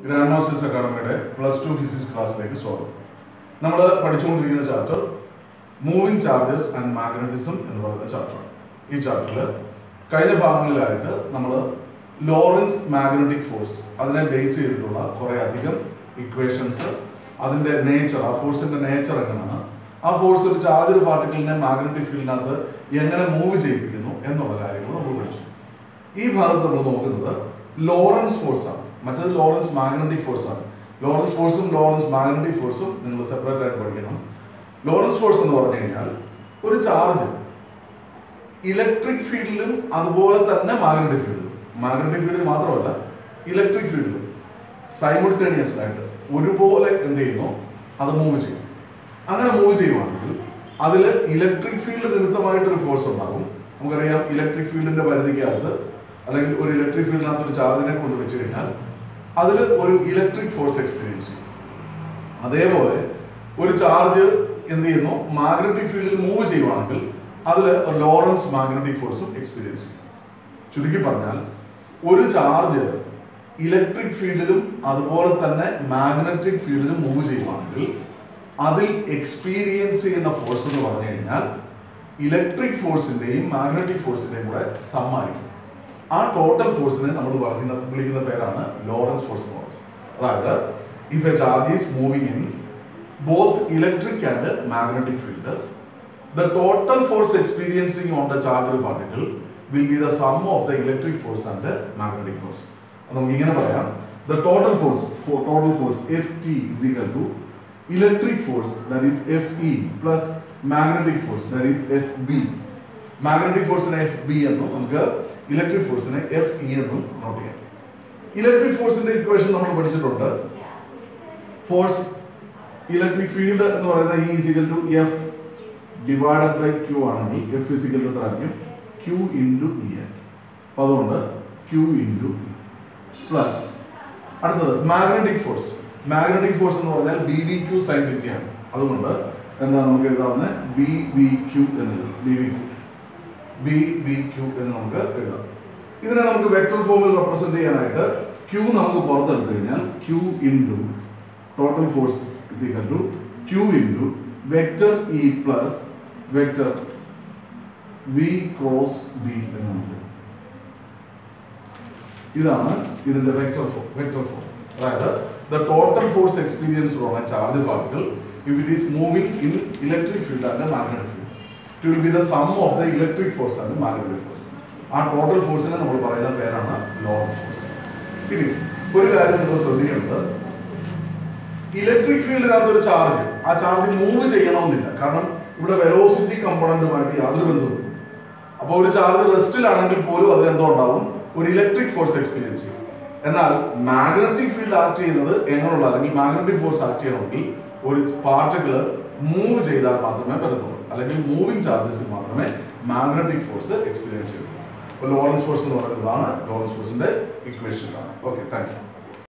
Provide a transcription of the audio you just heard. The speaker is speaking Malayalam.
ഗ്രാൻഡ് മാസ്റ്റേഴ്സ് അക്കാഡമിയുടെ പ്ലസ് ടു ഫിസിക്സ് ക്ലാസ്സിലേക്ക് സ്വാഗതം നമ്മൾ പഠിച്ചുകൊണ്ടിരിക്കുന്ന chapter moving charges and magnetism എന്ന് പറയുന്ന ചാപ്റ്ററാണ് ഈ ചാപ്റ്ററിൽ കഴിഞ്ഞ ഭാഗങ്ങളിലായിട്ട് നമ്മൾ ലോറൻസ് മാഗ്നറ്റിക് ഫോഴ്സ് അതിനെ ബേസ് ചെയ്തിട്ടുള്ള കുറേ അധികം ഇക്വേഷൻസ് അതിൻ്റെ നേച്ചർ ആ ഫോഴ്സിൻ്റെ നേച്ചർ എങ്ങനെയാണ് ആ ഫോഴ്സ് ഒരു ചാർജ് പാർട്ടിക്കിളിനെ മാഗ്നറ്റിക് ഫീൽഡിനകത്ത് എങ്ങനെ മൂവ് ചെയ്യിപ്പിക്കുന്നു എന്നുള്ള കാര്യങ്ങൾ നമ്മൾ പഠിച്ചു ഈ ഭാഗത്ത് നമ്മൾ നോക്കുന്നത് ലോറൻസ് ഫോഴ്സ് ആണ് മറ്റേത് ലോറൻസ് മാഗ്നറ്റിക് ഫോഴ്സ് ആണ് ലോറൻസ് ഫോഴ്സും ലോറൻസ് മാഗ്നറ്റിക് ഫോഴ്സും നിങ്ങൾ സെപ്പറേറ്റ് ആയിട്ട് പഠിക്കണം ലോറൻസ് ഫോഴ്സ് എന്ന് പറഞ്ഞു കഴിഞ്ഞാൽ ഒരു ചാർജ് ഇലക്ട്രിക് ഫീൽഡിലും അതുപോലെ തന്നെ മാഗ്നറ്റിക് ഫീൽഡിലും മാഗ്നറ്റിക് ഫീൽഡിൽ മാത്രമല്ല ഇലക്ട്രിക് ഫീൽഡിലും സൈമിൾട്ടേനിയസ് ആയിട്ട് ഒരുപോലെ എന്ത് ചെയ്യുന്നു അത് മൂവ് ചെയ്യും അങ്ങനെ മൂവ് ചെയ്യുവാണെങ്കിൽ അതിൽ ഇലക്ട്രിക് ഫീൽഡ് നിമിത്തമായിട്ടൊരു ഫോഴ്സ് ഉണ്ടാകും നമുക്കറിയാം ഇലക്ട്രിക് ഫീൽഡിന്റെ പരിധിക്കകത്ത് അല്ലെങ്കിൽ ഒരു ഇലക്ട്രിക് ഫീൽഡിനകത്ത് ഒരു ചാർജിനെ കൊണ്ട് വെച്ച് കഴിഞ്ഞാൽ അതിൽ ഒരു ഇലക്ട്രിക് ഫോഴ്സ് എക്സ്പീരിയൻസ് ചെയ്യും അതേപോലെ ഒരു ചാർജ് എന്ത് ചെയ്യുന്നു മാഗ്നറ്റിക് ഫീൽഡിൽ മൂവ് ചെയ്യുവാണെങ്കിൽ അതിൽ ലോറൻസ് മാഗ്നറ്റിക് ഫോഴ്സും എക്സ്പീരിയൻസ് ചെയ്യും ചുരുക്കി പറഞ്ഞാൽ ഒരു ചാർജ് ഇലക്ട്രിക് ഫീൽഡിലും അതുപോലെ തന്നെ മാഗ്നറ്റിക് ഫീൽഡിലും മൂവ് ചെയ്യുവാണെങ്കിൽ അതിൽ എക്സ്പീരിയൻസ് ചെയ്യുന്ന ഫോഴ്സ് എന്ന് പറഞ്ഞു കഴിഞ്ഞാൽ ഇലക്ട്രിക് ഫോഴ്സിന്റെയും മാഗ്നറ്റിക് ഫോഴ്സിന്റെയും കൂടെ സമ്മാനിക്കും ആ ടോട്ടൽ ഫോഴ്സിനെ നമ്മൾ പറയുന്ന വിളിക്കുന്ന പേരാണ് ലോറൻസ് ഫോഴ്സ് എന്ന് പറയുന്നത് അതായത് if a charge is moving in both electric and magnetic field the total force experiencing on the charged particle will be the sum of the electric force and the magnetic force. അത് നമുക്ക് ഇങ്ങനെ പറയാം the total force for total force Ft is equal to electric force that is Fe plus magnetic force that is Fb. Magnetic ഫോഴ്സിനെ എഫ് ബി എന്നും നമുക്ക് ഇലക്ട്രിക് ഫോഴ്സിനെ എഫ് ഇ എന്നും നോട്ട് ചെയ്യാം ഇലക്ട്രിക് ഫോഴ്സിന്റെ ഇക്വേഷൻ നമ്മൾ പഠിച്ചിട്ടുണ്ട് ഫോഴ്സ് ഇലക്ട്രിക് ഫീൽഡ് എന്ന് പറയുന്നത് E is equal to F divided by Q ആണെങ്കിൽ എഫ് ഫിസിക്കൽ എത്ര ആയിരിക്കും ക്യൂ ഇൻറ്റു ഇ അപ്പം അതുകൊണ്ട് ക്യൂ ഇൻറ്റു പ്ലസ് അടുത്തത് മാഗ്നറ്റിക് ഫോഴ്സ് മാഗ്നറ്റിക് ഫോഴ്സ് എന്ന് പറഞ്ഞാൽ ബി വി ക്യൂ സൈൻ ആണ് അതുകൊണ്ട് എന്താ നമുക്ക് എഴുതാവുന്നത് ബി വി ക്യൂ എന്ന് എഴുതും B V Q B V Q എന്ന് നമുക്ക് എഴുതാം ഇതിനെ നമുക്ക് വെക്ടർ ഫോമിൽ റെപ്രസെന്റ് ചെയ്യാനായിട്ട് ക്യൂ നമുക്ക് പുറത്തെടുത്തു കഴിഞ്ഞാൽ Q into total force is equal to Q into vector E plus vector V cross B എന്ന് നമുക്ക് ഇതാണ് ഇതിന്റെ വെക്ടർ ഫോം വെക്ടർ ഫോം അതായത് the total force experience on a charge particle if it is moving in electric field and magnetic field it will be the sum of the electric force and magnetic force ആ ടോട്ടൽ ഫോഴ്സിനെ നമ്മൾ പറയുന്ന പേരാണ് ലോറൻസ് ഫോഴ്സ് ഇനി ഒരു കാര്യം നിങ്ങൾ ശ്രദ്ധിക്കേണ്ടത് ഇലക്ട്രിക് ഫീൽഡിനകത്ത് ഒരു ചാർജ് ആ ചാർജ് മൂവ് ചെയ്യണമെന്നില്ല കാരണം ഇവിടെ വെലോസിറ്റി കമ്പോണന്റുമായിട്ട് യാതൊരു ബന്ധവും അപ്പോൾ ഒരു ചാർജ് റെസ്റ്റിലാണെങ്കിൽ പോലും അതിലെന്തോ ഉണ്ടാവും ഒരു ഇലക്ട്രിക് ഫോഴ്സ് എക്സ്പീരിയൻസ് ചെയ്യും എന്നാൽ മാഗ്നറ്റിക് ഫീൽഡ് ആക്ട് ചെയ്യുന്നത് എങ്ങനെയുള്ള അല്ലെങ്കിൽ മാഗ്നറ്റിക് ഫോഴ്സ് ആക്ട് ചെയ്യണമെങ്കിൽ ഒരു പാർട്ടിക്കിൾ മൂവ് ചെയ്താൽ മാത്രമേ പറ്റത്തുള്ളൂ അല്ലെങ്കിൽ മൂവിങ് ചാർജസിൽ മാത്രമേ മാഗ്നറ്റിക് ഫോഴ്സ് എക്സ്പീരിയൻസ് ചെയ്യൂ അപ്പോൾ ലോറൻസ് ഫോഴ്സ് എന്ന് പറയുന്നതാണ് ലോറൻസ് ഫോഴ്സിന്റെ ഇക്വേഷൻ ആണ് ഓക്കെ താങ്ക് യു